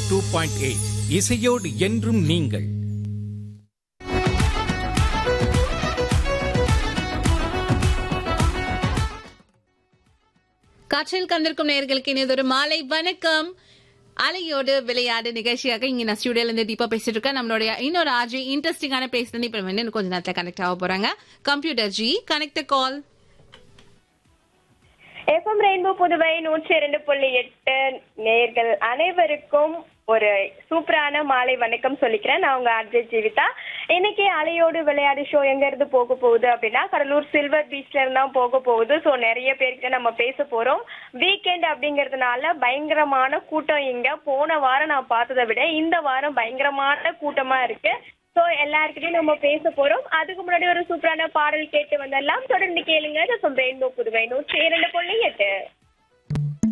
two point eight இசையோடு என்றும் நீங்கள் காற்றில் கந்திருக்கும் நேர்களுக்கு இனியதொரு மாலை வணக்கம் அலையோடு விளையாடு நிகழ்ச்சியாக இங்க நான் ஸ்டுடியோல இருந்து தீபா பேசிட்டு இருக்கேன் நம்மளுடைய இன்னொரு ஆஜி இன்ட்ரெஸ்டிங்கான பேஸ் வந்து இப்ப வந்து கொஞ்ச நேரத்துல கனெக்ட் ஆக போறாங்க computer G connect call FM rainbow Puduvai நூற்றி இரண்டு புள்ளி எட்டு நேர்கள் அனைவருக்கும் ஒரு சூப்பரான மாலை வணக்கம் சொல்லிக்கிறேன் நான் உங்க அர்ஜய் ஜீவிதா இன்னைக்கு அலையோடு விளையாடு ஷோ எங்க இருந்து போக போகுது அப்படின்னா கடலூர் சில்வர் பீச்ல இருந்தா போக போகுது ஸோ நிறைய பேருக்கு நம்ம பேச போறோம் வீக்கெண்ட் அப்படிங்கறதுனால பயங்கரமான கூட்டம் இங்க போன வாரம் நான் பார்த்ததை விட இந்த வாரம் பயங்கரமான கூட்டமா இருக்கு ஸோ எல்லாருக்கிட்டையும் நம்ம பேச போறோம் அதுக்கு முன்னாடி ஒரு சூப்பரான பாடல் கேட்டு வந்தெல்லாம் தொடர்ந்து கேளுங்க ரெயின்போ புதுவை நூற்றி இரண்டு புள்ளி எட்டு